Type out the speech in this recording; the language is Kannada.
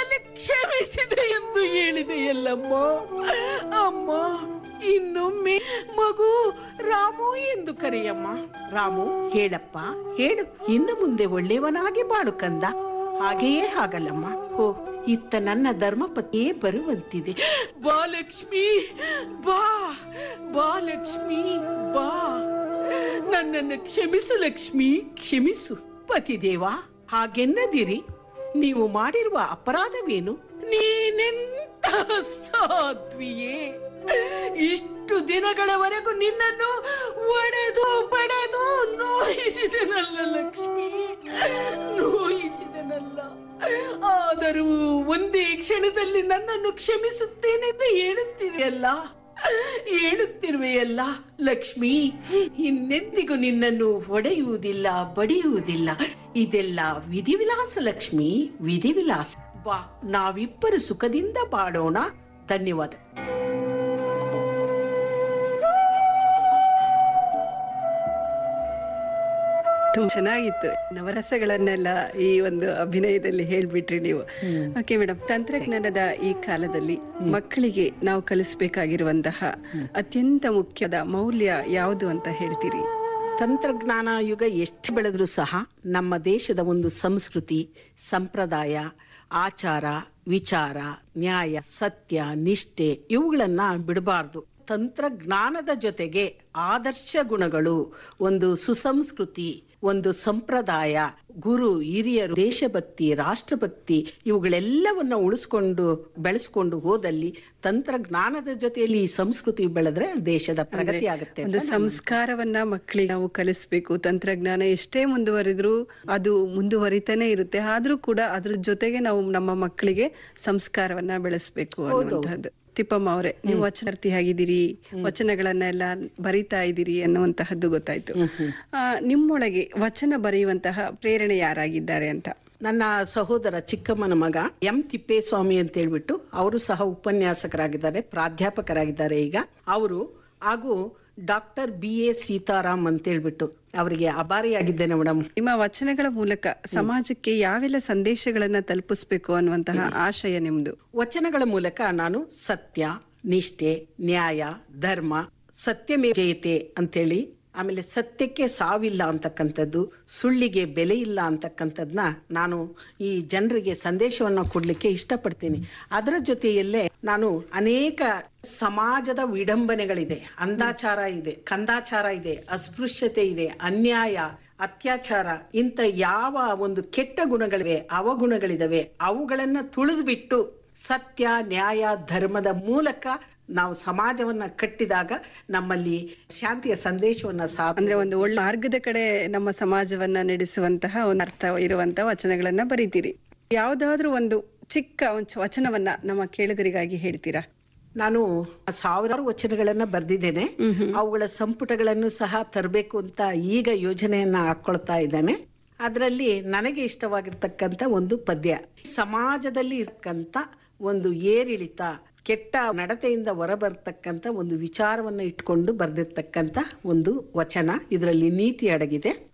ಸಮಯದಲ್ಲಿ ಕ್ಷಮಿಸಿದೆ ಎಂದು ಹೇಳಿದೆಯಲ್ಲಮ್ಮ ಅಮ್ಮ ಇನ್ನೊಮ್ಮೆ ಮಗು ರಾಮು ಎಂದು ಕರೆಯಮ್ಮ ರಾಮು ಹೇಳಪ್ಪ ಹೇಳು ಇನ್ನು ಮುಂದೆ ಒಳ್ಳೆಯವನಾಗಿ ಬಾಳು ಕಂದ ಹಾಗೆಯೇ ಹಾಗಲ್ಲಮ್ಮ ಓ ಇತ್ತ ನನ್ನ ಧರ್ಮಪತಿಯೇ ಬರುವಂತಿದೆ ಬಾ ಲಕ್ಷ್ಮಿ ಬಾ ಬಾ ಲಕ್ಷ್ಮಿ ಬಾ ನನ್ನನ್ನು ಕ್ಷಮಿಸು ಲಕ್ಷ್ಮಿ ಕ್ಷಮಿಸು ಪತಿದೇವ ಹಾಗೆನ್ನದಿರಿ ನೀವು ಮಾಡಿರುವ ಅಪರಾಧವೇನು ನೀನೆಂತ ಸಾಧ್ವಿಯೇ ಇಷ್ಟು ದಿನಗಳವರೆಗೂ ನಿನ್ನನ್ನು ಒಡೆದು ಬಡೆದು ನೋಯಿಸಿದನಲ್ಲ ಲಕ್ಷ್ಮಿ ನೋಯಿಸಿದನಲ್ಲ ಆದರೂ ಒಂದೇ ಕ್ಷಣದಲ್ಲಿ ನನ್ನನ್ನು ಕ್ಷಮಿಸುತ್ತೇನೆಂದು ಹೇಳುತ್ತಿದೆಯಲ್ಲ ಹೇಳುತ್ತಿರುವೆಯಲ್ಲ ಲಕ್ಷ್ಮಿ ಇನ್ನೆಂದಿಗೂ ನಿನ್ನನ್ನು ಒಡೆಯುವುದಿಲ್ಲ ಬಡಿಯುವುದಿಲ್ಲ ಇದೆಲ್ಲ ವಿಧಿವಿಲಾಸ ಲಕ್ಷ್ಮಿ ವಿಧಿವಿಲಾಸ ಬಾ ನಾವಿಬ್ಬರು ಸುಖದಿಂದ ಬಾಳೋಣ ಧನ್ಯವಾದ ತುಂಬಾ ಚೆನ್ನಾಗಿತ್ತು ನವರಸಗಳನ್ನೆಲ್ಲ ಈ ಒಂದು ಅಭಿನಯದಲ್ಲಿ ಹೇಳ್ಬಿಟ್ರಿ ನೀವು ಓಕೆ ಮೇಡಮ್ ತಂತ್ರಜ್ಞಾನದ ಈ ಕಾಲದಲ್ಲಿ ಮಕ್ಕಳಿಗೆ ನಾವು ಕಲಿಸಬೇಕಾಗಿರುವಂತಹ ಅತ್ಯಂತ ಮುಖ್ಯದ ಮೌಲ್ಯ ಯಾವುದು ಅಂತ ಹೇಳ್ತೀರಿ ತಂತ್ರಜ್ಞಾನ ಯುಗ ಎಷ್ಟು ಬೆಳೆದ್ರೂ ಸಹ ನಮ್ಮ ದೇಶದ ಒಂದು ಸಂಸ್ಕೃತಿ ಸಂಪ್ರದಾಯ ಆಚಾರ ವಿಚಾರ ನ್ಯಾಯ ಸತ್ಯ ನಿಷ್ಠೆ ಇವುಗಳನ್ನ ಬಿಡಬಾರ್ದು ತಂತ್ರಜ್ಞಾನದ ಜೊತೆಗೆ ಆದರ್ಶ ಗುಣಗಳು ಒಂದು ಸುಸಂಸ್ಕೃತಿ ಒಂದು ಸಂಪ್ರದಾಯ ಗುರು ಹಿರಿಯರು ದೇಶಭಕ್ತಿ ರಾಷ್ಟ್ರಭಕ್ತಿ ಇವುಗಳೆಲ್ಲವನ್ನ ಉಳಿಸ್ಕೊಂಡು ಬೆಳೆಸ್ಕೊಂಡು ಹೋದಲ್ಲಿ ತಂತ್ರಜ್ಞಾನದ ಜೊತೆಯಲ್ಲಿ ಈ ಸಂಸ್ಕೃತಿ ಬೆಳೆದ್ರೆ ದೇಶದ ಪ್ರಗತಿ ಆಗುತ್ತೆ ಒಂದು ಅಂತ ನನ್ನ ಸಂಸ್ಕಾರವನ್ನ ಮಕ್ಕಳಿಗೆ ನಾವು ಕಲಿಸ್ಬೇಕು ತಂತ್ರಜ್ಞಾನ ಎಷ್ಟೇ ಮುಂದುವರಿದ್ರು ಅದು ಮುಂದುವರಿತಾನೆ ಇರುತ್ತೆ ಆದ್ರೂ ಕೂಡ ಅದ್ರ ಜೊತೆಗೆ ನಾವು ನಮ್ಮ ಮಕ್ಕಳಿಗೆ ಸಂಸ್ಕಾರವನ್ನ ಬೆಳೆಸ್ಬೇಕು ಅನ್ನುವಂಥದ್ದು ತಿಪ್ಪಮ್ಮ ಅವರೇ ನೀವು ವಚನಾರ್ಥಿ ಆಗಿದ್ದೀರಿ ವಚನಗಳನ್ನೆಲ್ಲ ಬರಿತಾ ಇದ್ದೀರಿ ಅನ್ನುವಂತಹದ್ದು ಗೊತ್ತಾಯ್ತು ಆ, ನಿಮ್ಮೊಳಗೆ ವಚನ ಬರೆಯುವಂತಹ ಪ್ರೇರಣೆ ಯಾರಾಗಿದ್ದಾರೆ ಅಂತ ನನ್ನ ಸಹೋದರ ಚಿಕ್ಕಮ್ಮನ ಮಗ ಎಂ ತಿಪ್ಪೇಸ್ವಾಮಿ ಅಂತ ಹೇಳ್ಬಿಟ್ಟು ಅವರು ಸಹ ಉಪನ್ಯಾಸಕರಾಗಿದ್ದಾರೆ ಪ್ರಾಧ್ಯಾಪಕರಾಗಿದ್ದಾರೆ ಈಗ ಅವರು ಹಾಗೂ ಡಾಕ್ಟರ್ ಬಿ ಎ ಸೀತಾರಾಮ್ ಅಂತ ಹೇಳ್ಬಿಟ್ಟು ಅವರಿಗೆ ಅಭಾರಿಯಾಗಿದ್ದೇನೆ ಮೇಡಮ್ ನಿಮ್ಮ ವಚನಗಳ ಮೂಲಕ ಸಮಾಜಕ್ಕೆ ಯಾವೆಲ್ಲ ಸಂದೇಶಗಳನ್ನ ತಲುಪಿಸ್ಬೇಕು ಅನ್ನುವಂತಹ ಆಶಯ ನಿಮ್ದು ವಚನಗಳ ಮೂಲಕ ನಾನು ಸತ್ಯ ನಿಷ್ಠೆ ನ್ಯಾಯ ಧರ್ಮ ಸತ್ಯಮೇ ಜಯತೆ ಅಂತೇಳಿ ಆಮೇಲೆ ಸತ್ಯಕ್ಕೆ ಸಾವಿಲ್ಲ ಅಂತಕ್ಕಂಥದ್ದು ಸುಳ್ಳಿಗೆ ಬೆಲೆ ಇಲ್ಲ ಅಂತಕ್ಕಂಥದ್ನ ನಾನು ಈ ಜನರಿಗೆ ಸಂದೇಶವನ್ನ ಕೊಡ್ಲಿಕ್ಕೆ ಇಷ್ಟಪಡ್ತೀನಿ ಅದರ ಜೊತೆಯಲ್ಲೇ ನಾನು ಅನೇಕ ಸಮಾಜದ ವಿಡಂಬನೆಗಳಿದೆ ಅಂದಾಚಾರ ಇದೆ ಕಂದಾಚಾರ ಇದೆ ಅಸ್ಪೃಶ್ಯತೆ ಇದೆ ಅನ್ಯಾಯ ಅತ್ಯಾಚಾರ ಇಂಥ ಯಾವ ಒಂದು ಕೆಟ್ಟ ಗುಣಗಳಿವೆ ಅವಗುಣಗಳಿದಾವೆ ಅವುಗಳನ್ನ ತುಳಿದು ಬಿಟ್ಟು ಸತ್ಯ ನ್ಯಾಯ ಧರ್ಮದ ಮೂಲಕ ನಾವು ಸಮಾಜವನ್ನ ಕಟ್ಟಿದಾಗ ನಮ್ಮಲ್ಲಿ ಶಾಂತಿಯ ಸಂದೇಶವನ್ನ ಸಾ ಅಂದ್ರೆ ಒಂದು ಒಳ್ಳೆ ಮಾರ್ಗದ ಕಡೆ ನಮ್ಮ ಸಮಾಜವನ್ನ ನಡೆಸುವಂತಹ ಒಂದು ಅರ್ಥ ಇರುವಂತಹ ವಚನಗಳನ್ನ ಬರೀತೀರಿ ಯಾವ್ದಾದ್ರೂ ಒಂದು ಚಿಕ್ಕ ಒಂದು ವಚನವನ್ನ ನಮ್ಮ ಕೇಳುಗರಿಗಾಗಿ ಹೇಳ್ತೀರಾ ನಾನು ಸಾವಿರಾರು ವಚನಗಳನ್ನ ಬರೆದಿದ್ದೇನೆ ಅವುಗಳ ಸಂಪುಟಗಳನ್ನು ಸಹ ತರಬೇಕು ಅಂತ ಈಗ ಯೋಜನೆಯನ್ನ ಹಾಕೊಳ್ತಾ ಇದ್ದೇನೆ ಅದರಲ್ಲಿ ನನಗೆ ಇಷ್ಟವಾಗಿರ್ತಕ್ಕಂಥ ಒಂದು ಪದ್ಯ ಸಮಾಜದಲ್ಲಿ ಇರ್ತಕ್ಕಂಥ ಒಂದು ಏರಿಳಿತ ಕೆಟ್ಟ ನಡತೆಯಿಂದ ಹೊರಬರ್ತಕ್ಕಂಥ ಒಂದು ವಿಚಾರವನ್ನ ಇಟ್ಕೊಂಡು ಬರೆದಿರ್ತಕ್ಕಂಥ ಒಂದು ವಚನ ಇದರಲ್ಲಿ ನೀತಿ ಅಡಗಿದೆ